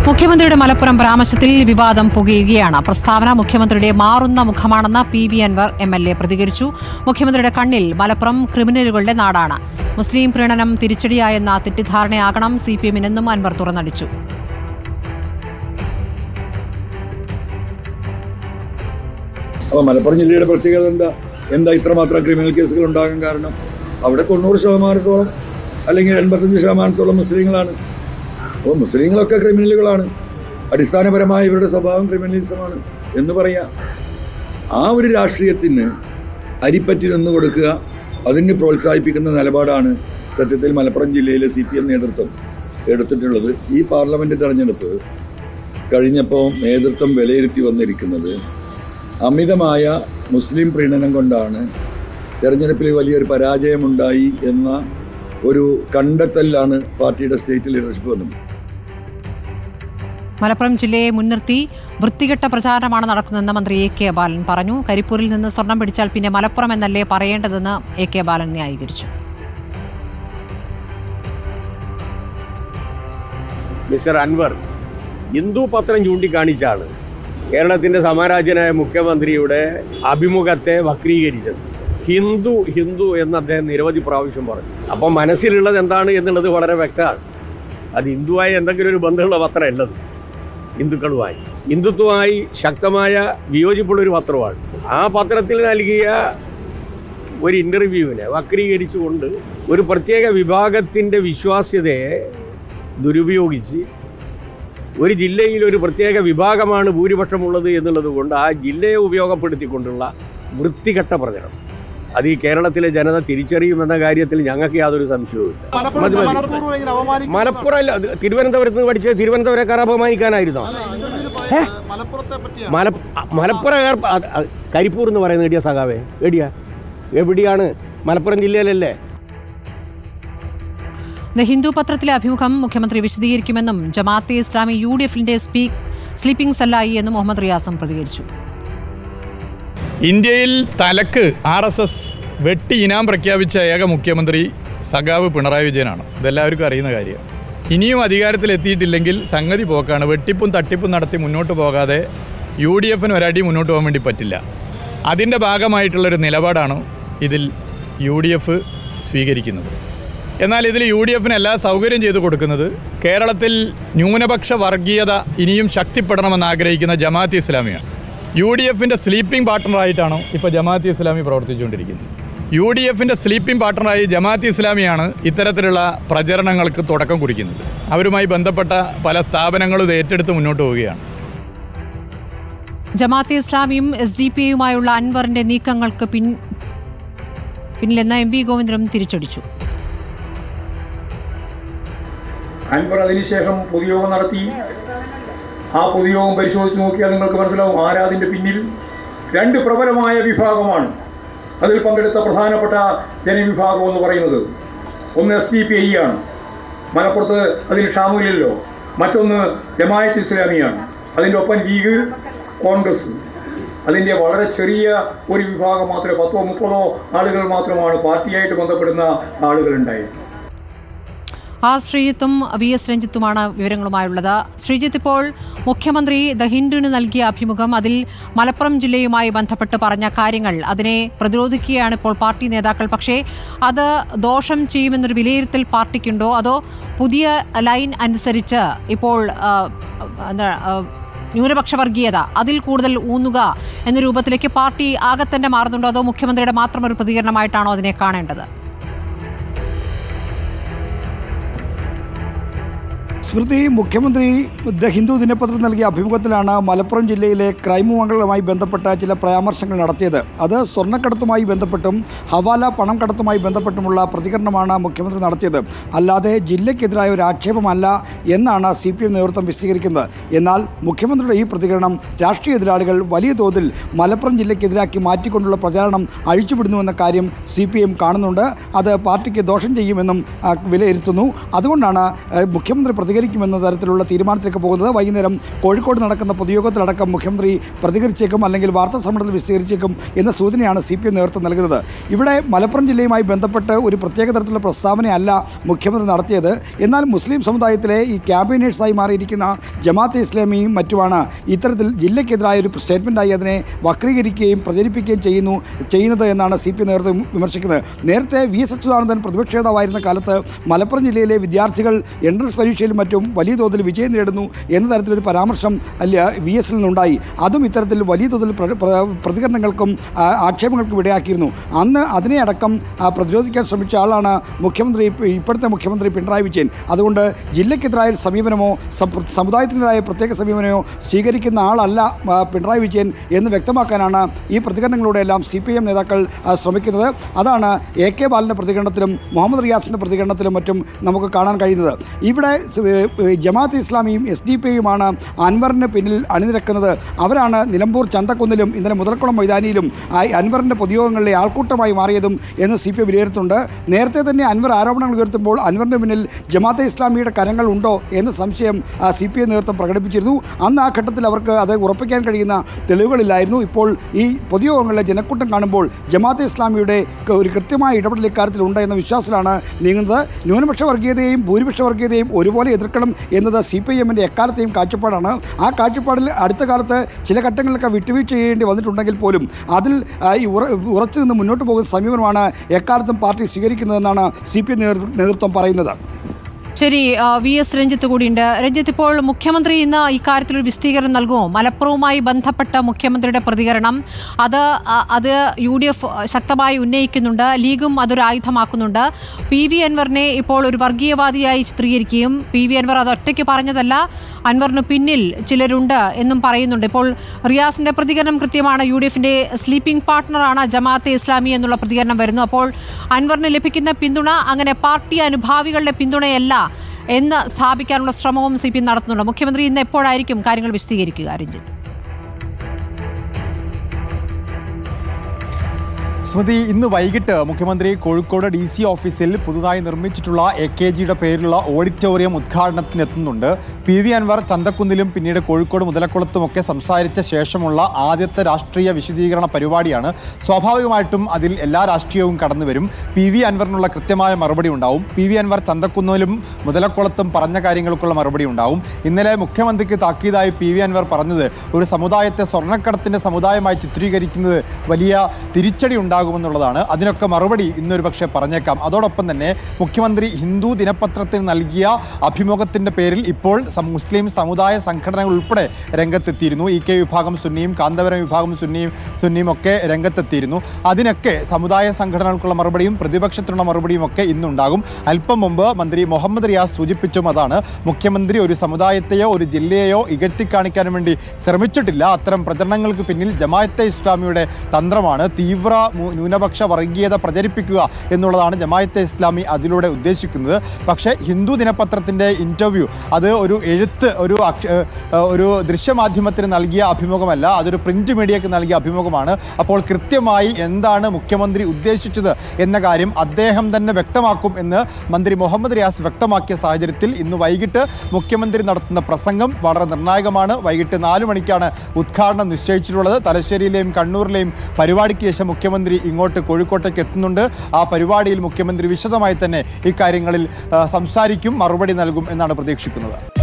മുഖ്യമന്ത്രിയുടെ മലപ്പുറം പരാമർശത്തിൽ വിവാദം പുകയുകയാണ് പ്രസ്താവന മുഖ്യമന്ത്രിയുടെ മാറുന്ന മുഖമാണെന്ന് P V Anvar M L A പ്രതികരിച്ചു മുഖ്യമന്ത്രിയുടെ കണ്ണിൽ മലപ്പുറം ക്രിമിനലുകളുടെ നാടാണ് മുസ്ലിം പ്രീണനം തിരിച്ചടിയായെന്ന തെറ്റിദ്ധാരണയാകണം സി പി എമ്മിനെന്നും അൻവർ തുറന്നടിച്ചു അപ്പോൾ മലപ്പുറം ജില്ലയുടെ പ്രത്യേകത എന്താ എന്താ ഇത്രമാത്രം ക്രിമിനൽ കേസുകൾ ഉണ്ടാകാൻ കാരണം അവിടെ തൊണ്ണൂറ് ശതമാനത്തോളം അല്ലെങ്കിൽ എൺപത്തഞ്ച് ശതമാനത്തോളം മുസ്ലിങ്ങളാണ് അപ്പോൾ മുസ്ലിങ്ങളൊക്കെ ക്രിമിനലുകളാണ് അടിസ്ഥാനപരമായ ഇവരുടെ സ്വഭാവം ക്രിമിനലിസമാണ് എന്ന് പറയാം ആ ഒരു രാഷ്ട്രീയത്തിന് അരിപ്പറ്റി നിന്ന് കൊടുക്കുക അതിന് പ്രോത്സാഹിപ്പിക്കുന്ന നിലപാടാണ് സത്യത്തിൽ മലപ്പുറം ജില്ലയിലെ സി പി എം നേതൃത്വം എടുത്തിട്ടുള്ളത് ഈ പാർലമെൻറ്റ് തെരഞ്ഞെടുപ്പ് കഴിഞ്ഞപ്പോൾ നേതൃത്വം വിലയിരുത്തി വന്നിരിക്കുന്നത് അമിതമായ മുസ്ലിം പ്രീണനം കൊണ്ടാണ് തെരഞ്ഞെടുപ്പിൽ വലിയൊരു പരാജയമുണ്ടായി എന്ന ഒരു കണ്ടെത്തലിലാണ് പാർട്ടിയുടെ സ്റ്റേറ്റ് ലീഡർഷിപ്പ് വന്നത് മലപ്പുറം ജില്ലയെ മുൻനിർത്തി വൃത്തികെട്ട പ്രചാരണമാണ് നടക്കുന്നതെന്ന് മന്ത്രി എ കെ ബാലൻ പറഞ്ഞു കരിപ്പൂരിൽ നിന്ന് സ്വർണം പിടിച്ചാൽ പിന്നെ മലപ്പുറം എന്നല്ലേ പറയേണ്ടതെന്ന് എ കെ ബാലൻ ന്യായീകരിച്ചു മിസ്റ്റർ അൻവർ ഹിന്ദു പത്രം ചൂണ്ടിക്കാണിച്ചാണ് കേരളത്തിൻ്റെ സമാരാജ്യനായ മുഖ്യമന്ത്രിയുടെ അഭിമുഖത്തെ വക്രീകരിച്ചത് ഹിന്ദു ഹിന്ദു എന്ന് അദ്ദേഹം നിരവധി പ്രാവശ്യം പറഞ്ഞു അപ്പം മനസ്സിലുള്ളത് എന്താണ് എന്നുള്ളത് വളരെ വ്യക്തമാണ് അത് ഹിന്ദുവായി എന്തെങ്കിലും ഒരു ബന്ധമുള്ള പത്രമല്ലത് ഹിന്ദുക്കളുമായി ഹിന്ദുത്വമായി ശക്തമായ വിയോജിപ്പുള്ളൊരു പത്രമാണ് ആ പത്രത്തിൽ നൽകിയ ഒരു ഇൻ്റർവ്യൂവിനെ വക്രീകരിച്ചുകൊണ്ട് ഒരു പ്രത്യേക വിഭാഗത്തിൻ്റെ വിശ്വാസ്യതയെ ദുരുപയോഗിച്ച് ഒരു ജില്ലയിൽ ഒരു പ്രത്യേക വിഭാഗമാണ് ഭൂരിപക്ഷമുള്ളത് എന്നുള്ളത് കൊണ്ട് ആ ജില്ലയെ ഉപയോഗപ്പെടുത്തിക്കൊണ്ടുള്ള വൃത്തികെട്ട പ്രചരണം അത് ഈ കേരളത്തിലെ ജനത തിരിച്ചറിയുമെന്ന കാര്യത്തിൽ ഞങ്ങൾക്ക് യാതൊരു സംശയവുമില്ല മതി, മതി. മലപ്പുറം അല്ല അത് തിരുവനന്തപുരത്ത് നിന്ന് പഠിച്ചത് തിരുവനന്തപുരക്കാർ അപമാനിക്കാനായിരുന്നോ ഏ? മല മലപ്പുറം ഏർ- അത് അത് കരിപ്പൂർ എന്ന് പറയുന്നത് എടിയാ സഖാവേ എടിയാ എവിടെയാണ് മലപ്പുറം ജില്ലയിലല്ലേ ദ ഹിന്ദു പത്രത്തിലെ അഭിമുഖം മുഖ്യമന്ത്രി വിശദീകരിക്കുമെന്നും ജമാഅത്തെ ഇസ്ലാമി യു ഡി എഫിന്റെ സ്പീക്ക് സ്ലീപ്പിംഗ് സെല്ലായി എന്നും മുഹമ്മദ് റിയാസും പ്രതികരിച്ചു ഇന്ത്യയിൽ തലക്ക് ആർ എസ് എസ് വെട്ടി ഇനാം പ്രഖ്യാപിച്ച ഏക മുഖ്യമന്ത്രി സഖാവ് പിണറായി വിജയനാണ് ഇതെല്ലാവർക്കും അറിയുന്ന കാര്യമാണ് ഇനിയും അധികാരത്തിലെത്തിയിട്ടില്ലെങ്കിൽ സംഗതി പോക്കാണ് വെട്ടിപ്പും തട്ടിപ്പും നടത്തി മുന്നോട്ട് പോകാതെ യു ഡി എഫിന് ഒരടി മുന്നോട്ട് പോകാൻ വേണ്ടി പറ്റില്ല അതിൻ്റെ ഭാഗമായിട്ടുള്ളൊരു നിലപാടാണ് ഇതിൽ യു ഡി എഫ് സ്വീകരിക്കുന്നത് എന്നാൽ ഇതിൽ യു ഡി എഫിന് എല്ലാ സൗകര്യം ചെയ്തു കൊടുക്കുന്നത് കേരളത്തിൽ ന്യൂനപക്ഷ വർഗീയത ഇനിയും ശക്തിപ്പെടണമെന്ന് ആഗ്രഹിക്കുന്ന ജമാഅത്ത് ഇസ്ലാമിയാണ് യു ഡി എഫിൻ്റെ സ്ലീപ്പിംഗ് പാർട്ട്ണറായിട്ടാണ് ഇപ്പോൾ ജമാഅത്ത് ഇസ്ലാമി പ്രവർത്തിച്ചുകൊണ്ടിരിക്കുന്നത് യു ഡി എഫിൻ്റെ സ്ലീപ്പിംഗ് പാർട്ട്ണറായി ജമാഅത്ത് ഇസ്ലാമിയാണ് ഇത്തരത്തിലുള്ള പ്രചരണങ്ങൾക്ക് തുടക്കം കുറിക്കുന്നത് അവരുമായി ബന്ധപ്പെട്ട പല സ്ഥാപനങ്ങളും ഇത് ഏറ്റെടുത്ത് മുന്നോട്ട് പോവുകയാണ് ജമാഅത്തെ ഇസ്ലാമിയും എസ് ഡി പി യുമായുള്ള അൻവറിന്റെ നീക്കങ്ങൾക്ക് പിൻ പിന്നിലെന്ന് എം വി ഗോവിന്ദനും തിരിച്ചടിച്ചു അൻവർ അതിനുശേഷം പൊതുയോഗം നടത്തി ആ പൊതുയോഗം പരിശോധിച്ച് നോക്കിയാൽ നിങ്ങൾക്ക് മനസ്സിലാവും ആരാതിൻ്റെ പിന്നിൽ രണ്ട് പ്രബലമായ വിഭാഗമാണ് അതിൽ പങ്കെടുത്ത പ്രധാനപ്പെട്ട ജനവിഭാഗം എന്ന് പറയുന്നത് ഒന്ന് എസ് ഡി പി ഐ ആണ് മലപ്പുറത്ത് അതിന് ക്ഷാമമില്ലല്ലോ മറ്റൊന്ന് ജമായത്ത് ഇസ്ലാമിയാണ് അതിൻ്റെ ഒപ്പം ലീഗ് കോൺഗ്രസ് അതിൻ്റെ വളരെ ചെറിയ ഒരു വിഭാഗം മാത്രമേ പത്തോ മുപ്പതോ ആളുകൾ മാത്രമാണ് പാർട്ടിയായിട്ട് ബന്ധപ്പെടുന്ന ആളുകളുണ്ടായത് ആർ ശ്രീജിത്തും വി എസ് രഞ്ജിത്തുമാണ് വിവരങ്ങളുമായുള്ളത് ശ്രീജിത്ത് ഇപ്പോൾ മുഖ്യമന്ത്രി ദ ഹിന്ദുവിന് നൽകിയ അഭിമുഖം അതിൽ മലപ്പുറം ജില്ലയുമായി ബന്ധപ്പെട്ട് പറഞ്ഞ കാര്യങ്ങൾ അതിനെ പ്രതിരോധിക്കുകയാണ് ഇപ്പോൾ പാർട്ടി നേതാക്കൾ പക്ഷേ അത് ദോഷം ചെയ്യുമെന്നൊരു വിലയിരുത്തൽ പാർട്ടിക്കുണ്ടോ അതോ പുതിയ ലൈൻ അനുസരിച്ച് ഇപ്പോൾ ആ, എന്താ ആ, ന്യൂനപക്ഷ വർഗീയത അതിൽ കൂടുതൽ ഊന്നുക എന്ന രൂപത്തിലേക്ക് പാർട്ടി ആകെ തന്നെ മാറുന്നുണ്ടോ അതോ മുഖ്യമന്ത്രിയുടെ മാത്രം ഒരു പ്രതികരണമായിട്ടാണോ അതിനെ കാണേണ്ടത് സ്മൃതി മുഖ്യമന്ത്രി ദ ഹിന്ദു ദിനപത്രത്തിൽ നൽകിയ അഭിമുഖത്തിലാണ് മലപ്പുറം ജില്ലയിലെ ക്രൈം മംഗളുമായി ബന്ധപ്പെട്ട ചില പരാമർശങ്ങൾ നടത്തിയത് അത് സ്വർണ്ണക്കടത്തുമായി ബന്ധപ്പെട്ടും ഹവാല പണം കടത്തുമായി ബന്ധപ്പെട്ടുമുള്ള പ്രതികരണമാണ് മുഖ്യമന്ത്രി നടത്തിയത് അല്ലാതെ ജില്ലയ്ക്കെതിരായ ഒരു ആക്ഷേപമല്ല എന്നാണ് സി പി എം നേതൃത്വം വിശദീകരിക്കുന്നത് എന്നാൽ മുഖ്യമന്ത്രിയുടെ ഈ പ്രതികരണം രാഷ്ട്രീയ എതിരാളികൾ വലിയ തോതിൽ മലപ്പുറം ജില്ലയ്ക്കെതിരാക്കി മാറ്റിക്കൊണ്ടുള്ള പ്രചാരണം അഴിച്ചുവിടുന്നുവെന്ന കാര്യം സി പി എം കാണുന്നുണ്ട് അത് പാർട്ടിക്ക് ദോഷം ചെയ്യുമെന്നും ആ, വിലയിരുത്തുന്നു അതുകൊണ്ടാണ് ആ, മുഖ്യമന്ത്രി പ്രതികരിക്കുന്നത് സ്വീകരിക്കുമെന്ന തരത്തിലുള്ള തീരുമാനത്തിലേക്ക് പോകുന്നത് വൈകുന്നേരം കോഴിക്കോട് നടക്കുന്ന പൊതുയോഗത്തിലടക്കം മുഖ്യമന്ത്രി പ്രതികരിച്ചേക്കും അല്ലെങ്കിൽ വാർത്താ സമ്മേളനത്തിൽ വിശദീകരിച്ചേക്കും എന്ന സൂചനയാണ് സി പി എം നേതൃത്വം നൽകുന്നത് ഇവിടെ മലപ്പുറം ജില്ലയുമായി ബന്ധപ്പെട്ട് ഒരു പ്രത്യേക തരത്തിലുള്ള പ്രസ്താവനയല്ല മുഖ്യമന്ത്രി നടത്തിയത് എന്നാൽ മുസ്ലിം സമുദായത്തിലെ ഈ ക്യാബിനേഴ്സായി മാറിയിരിക്കുന്ന ജമാഅത്തെ ഇസ്ലാമിയും മറ്റുമാണ് ഇത്തരത്തിൽ ജില്ലയ്ക്കെതിരായ ഒരു സ്റ്റേറ്റ്മെൻറ്റായി അതിനെ വക്രീകരിക്കുകയും പ്രചരിപ്പിക്കുകയും ചെയ്യുന്നു ചെയ്യുന്നത് എന്നാണ് സി പി എം നേതൃത്വം വിമർശിക്കുന്നത് നേരത്തെ വി എസ് അച്യുതാനന്ദൻ പ്രതിപക്ഷ നേതാവായിരുന്ന കാലത്ത് മലപ്പുറം ജില്ലയിലെ വിദ്യാർത്ഥികൾ എൻട്രൻസ് പരീക്ഷയിലും മറ്റും വലിയ തോതിൽ വിജയം നേടുന്നു എന്ന തരത്തിലൊരു പരാമർശം അല്ല വി എസിൽ നിന്നുണ്ടായി അതും ഇത്തരത്തിൽ വലിയ തോതിൽ പ്ര- പ്ര- പ്രതികരണങ്ങൾക്കും ആ, ആക്ഷേപങ്ങൾക്കും ഇടയാക്കിയിരുന്നു അന്ന് അതിനെ അടക്കം ആ, പ്രതിരോധിക്കാൻ ശ്രമിച്ച ആളാണ് മുഖ്യമന്ത്രി ഇപ്പ- ഇപ്പോഴത്തെ മുഖ്യമന്ത്രി പിണറായി വിജയൻ അതുകൊണ്ട് ജില്ലയ്ക്കെതിരായ ഒരു സമീപനമോ സം- സമുദായത്തിനെതിരായ പ്രത്യേക സമീപനമോ സ്വീകരിക്കുന്ന ആളല്ല ആ, പിണറായി വിജയൻ എന്ന് വ്യക്തമാക്കാനാണ് ഈ പ്രതികരണങ്ങളിലൂടെയെല്ലാം സി പി എം നേതാക്കൾ ആ, ശ്രമിക്കുന്നത് അതാണ് എ കെ ബാലൻ്റെ പ്രതികരണത്തിലും മുഹമ്മദ് റിയാസിൻ്റെ പ്രതികരണത്തിലും മറ്റും നമുക്ക് കാണാൻ കഴിയുന്നത് ഇവിടെ സ്- ഏ, ജമാഅത്ത് ഇസ്ലാമിയും എസ് ഡി പി യുമാണ് അൻവറിന് പിന്നിൽ അണിനിരക്കുന്നത് അവരാണ് നിലമ്പൂർ ചന്തക്കുന്നിലും ഇന്നലെ മുതലക്കുളം മൈതാനിയിലും ആ അൻവറിൻ്റെ പൊതുയോഗങ്ങളിലെ ആൾക്കൂട്ടമായി മാറിയതും എന്ന് സി പി എം വിലയിരുത്തുന്നുണ്ട് നേരത്തെ തന്നെ അൻവർ ആരോപണങ്ങൾ ഉയർത്തുമ്പോൾ അൻവറിന് പിന്നിൽ ജമാഅത്തെ ഇസ്ലാമിയുടെ കരങ്ങൾ ഉണ്ടോ എന്ന സംശയം സി പി എം നേതൃത്വം പ്രകടിപ്പിച്ചിരുന്നു അന്ന് ആ ഘട്ടത്തിൽ അവർക്ക് അത് ഉറപ്പിക്കാൻ കഴിയുന്ന തെളിവുകളില്ലായിരുന്നു ഇപ്പോൾ ഈ പൊതുയോഗങ്ങളിലെ ജനക്കൂട്ടം കാണുമ്പോൾ ജമാഅത്തെ ഇസ്ലാമിയുടെ ക- ഒരു കൃത്യമായ ഇടപെടൽ ഇക്കാര്യത്തിൽ ഉണ്ട് എന്ന വിശ്വാസത്തിലാണ് നീങ്ങുന്നത് ന്യൂനപക്ഷ വർഗീയതയും ഭൂരിപക്ഷ വർഗീയതയും ഒരുപോലെ എതിർക്കണം എന്നത് സി പി ഐ എമ്മിൻ്റെ എക്കാലത്തെയും കാഴ്ചപ്പാടാണ് ആ കാഴ്ചപ്പാടിൽ അടുത്ത കാലത്ത് ചില ഘട്ടങ്ങളിലൊക്കെ വിട്ടുവീഴ്ച ചെയ്യേണ്ടി വന്നിട്ടുണ്ടെങ്കിൽ പോലും അതിൽ ആ, ഈ ഉറ ഉറച്ചു നിന്ന് മുന്നോട്ട് പോകുന്ന സമീപനമാണ് എക്കാലത്തും പാർട്ടി സ്വീകരിക്കുന്നതെന്നാണ് സി പി എം നേതൃത്വം പറയുന്നത് ശരി ആ, വി എസ് രഞ്ജിത്ത് കൂടിയുണ്ട് രഞ്ജിത്ത് ഇപ്പോൾ മുഖ്യമന്ത്രി ഇന്ന് ഇക്കാര്യത്തിൽ ഒരു വിശദീകരണം നൽകുമോ മലപ്പുറവുമായി ബന്ധപ്പെട്ട മുഖ്യമന്ത്രിയുടെ പ്രതികരണം അത് ആ, അത് യു ഡി എഫ് ശക്തമായി ഉന്നയിക്കുന്നുണ്ട് ലീഗും അതൊരു ആയുധമാക്കുന്നുണ്ട് പി വി അൻവറിനെ ഇപ്പോൾ ഒരു വർഗീയവാദിയായി ചിത്രീകരിക്കുകയും പി വി അൻവർ അത് ഒറ്റയ്ക്ക് പറഞ്ഞതല്ല അൻവറിന് പിന്നിൽ ചിലരുണ്ട് എന്നും പറയുന്നുണ്ട് ഇപ്പോൾ റിയാസിന്റെ പ്രതികരണം കൃത്യമാണ് യു ഡി എഫിന്റെ സ്ലീപ്പിംഗ് പാർട്ട്ണറാണ് ജമാഅത്തെ ഇസ്ലാമി എന്നുള്ള പ്രതികരണം വരുന്നു അപ്പോൾ അൻവറിന് ലഭിക്കുന്ന പിന്തുണ അങ്ങനെ പാർട്ടി അനുഭാവികളുടെ പിന്തുണയല്ല എന്ന് സ്ഥാപിക്കാനുള്ള ശ്രമവും സി പി എം നടത്തുന്നുണ്ട് മുഖ്യമന്ത്രി ഇന്ന് എപ്പോഴായിരിക്കും കാര്യങ്ങൾ വിശദീകരിക്കുക രഞ്ജിത്ത് സ്മൃതി ഇന്ന് വൈകിട്ട് മുഖ്യമന്ത്രി കോഴിക്കോട് ഡി സി ഓഫീസിൽ പുതുതായി നിർമ്മിച്ചിട്ടുള്ള എ കെ ജിയുടെ പേരിലുള്ള ഓഡിറ്റോറിയം ഉദ്ഘാടനത്തിന് എത്തുന്നുണ്ട് പി വി അൻവർ ചന്തക്കുന്നിലും പിന്നീട് കോഴിക്കോട് മുതലക്കുളത്തുമൊക്കെ സംസാരിച്ച ശേഷമുള്ള ആദ്യത്തെ രാഷ്ട്രീയ വിശദീകരണ പരിപാടിയാണ് സ്വാഭാവികമായിട്ടും അതിൽ എല്ലാ രാഷ്ട്രീയവും കടന്നു വരും പി വി അൻവറിനുള്ള കൃത്യമായ മറുപടി ഉണ്ടാവും പി വി അൻവർ ചന്തക്കുന്നിലും മുതലക്കുളത്തും പറഞ്ഞ കാര്യങ്ങൾക്കുള്ള മറുപടി ഉണ്ടാവും ഇന്നലെ മുഖ്യമന്ത്രിക്ക് താക്കീതായി പി വി അൻവർ പറഞ്ഞത് ഒരു സമുദായത്തെ സ്വർണ്ണക്കടത്തിൻ്റെ സമുദായമായി ചിത്രീകരിക്കുന്നത് വലിയ തിരിച്ചടി ഉണ്ടാകുമെന്നുള്ളതാണ് അതിനൊക്കെ മറുപടി ഇന്നൊരു പക്ഷേ പറഞ്ഞേക്കാം അതോടൊപ്പം തന്നെ മുഖ്യമന്ത്രി ഹിന്ദു ദിനപത്രത്തിന് നൽകിയ അഭിമുഖത്തിൻ്റെ പേരിൽ ഇപ്പോൾ സം- മുസ്ലിം സമുദായ സംഘടനകൾ ഉൾപ്പെടെ രംഗത്തെത്തിയിരുന്നു ഇ കെ വിഭാഗം സുന്നിയും കാന്തപുരം വിഭാഗം സുന്നിയും സുന്നിയും ഒക്കെ രംഗത്തെത്തിയിരുന്നു അതിനൊക്കെ സമുദായ സംഘടനകൾക്കുള്ള മറുപടിയും പ്രതിപക്ഷത്തിനുള്ള മറുപടിയും ഒക്കെ ഇന്നുണ്ടാകും അല്പം മുമ്പ് മന്ത്രി മുഹമ്മദ് റിയാസ് സൂചിപ്പിച്ചും അതാണ് മുഖ്യമന്ത്രി ഒരു സമുദായത്തെയോ ഒരു ജില്ലയെയോ ഇകഴ്ത്തിക്കാണിക്കാൻ വേണ്ടി ശ്രമിച്ചിട്ടില്ല അത്തരം പ്രചരണങ്ങൾക്ക് പിന്നിൽ ജമായത്തെ ഇസ്ലാമിയുടെ തന്ത്രമാണ് തീവ്ര മു- ന്യൂനപക്ഷ വർഗീയത പ്രചരിപ്പിക്കുക എന്നുള്ളതാണ് ജമായത്തെ ഇസ്ലാമി അതിലൂടെ ഉദ്ദേശിക്കുന്നത് പക്ഷേ ഹിന്ദു ദിനപത്രത്തിൻ്റെ ഇൻ്റർവ്യൂ അത് ഒരു എഴുത്ത് ഒരു അക്ഷ ഏഹ് ഒരു ദൃശ്യമാധ്യമത്തിന് നൽകിയ അഭിമുഖമല്ല അതൊരു പ്രിന്റ് മീഡിയക്ക് നൽകിയ അഭിമുഖമാണ് അപ്പോൾ കൃത്യമായി എന്താണ് മുഖ്യമന്ത്രി ഉദ്ദേശിച്ചത് എന്ന കാര്യം അദ്ദേഹം തന്നെ വ്യക്തമാക്കും എന്ന് മന്ത്രി മുഹമ്മദ് റിയാസ് വ്യക്തമാക്കിയ സാഹചര്യത്തിൽ ഇന്ന് വൈകിട്ട് മുഖ്യമന്ത്രി നടത്തുന്ന പ്രസംഗം വളരെ നിർണായകമാണ് വൈകിട്ട് നാല് മണിക്കാണ് ഉദ്ഘാടനം നിശ്ചയിച്ചിട്ടുള്ളത് തലശ്ശേരിയിലെയും കണ്ണൂരിലെയും പരിപാടിക്ക് ശേഷം മുഖ്യമന്ത്രി ഇങ്ങോട്ട് കോഴിക്കോട്ടേക്ക് എത്തുന്നുണ്ട് ആ പരിപാടിയിൽ മുഖ്യമന്ത്രി വിശദമായി തന്നെ ഇക്കാര്യങ്ങളിൽ ആ, സംസാരിക്കും മറുപടി നൽകും എന്നാണ് പ്രതീക്ഷിക്കുന്നത്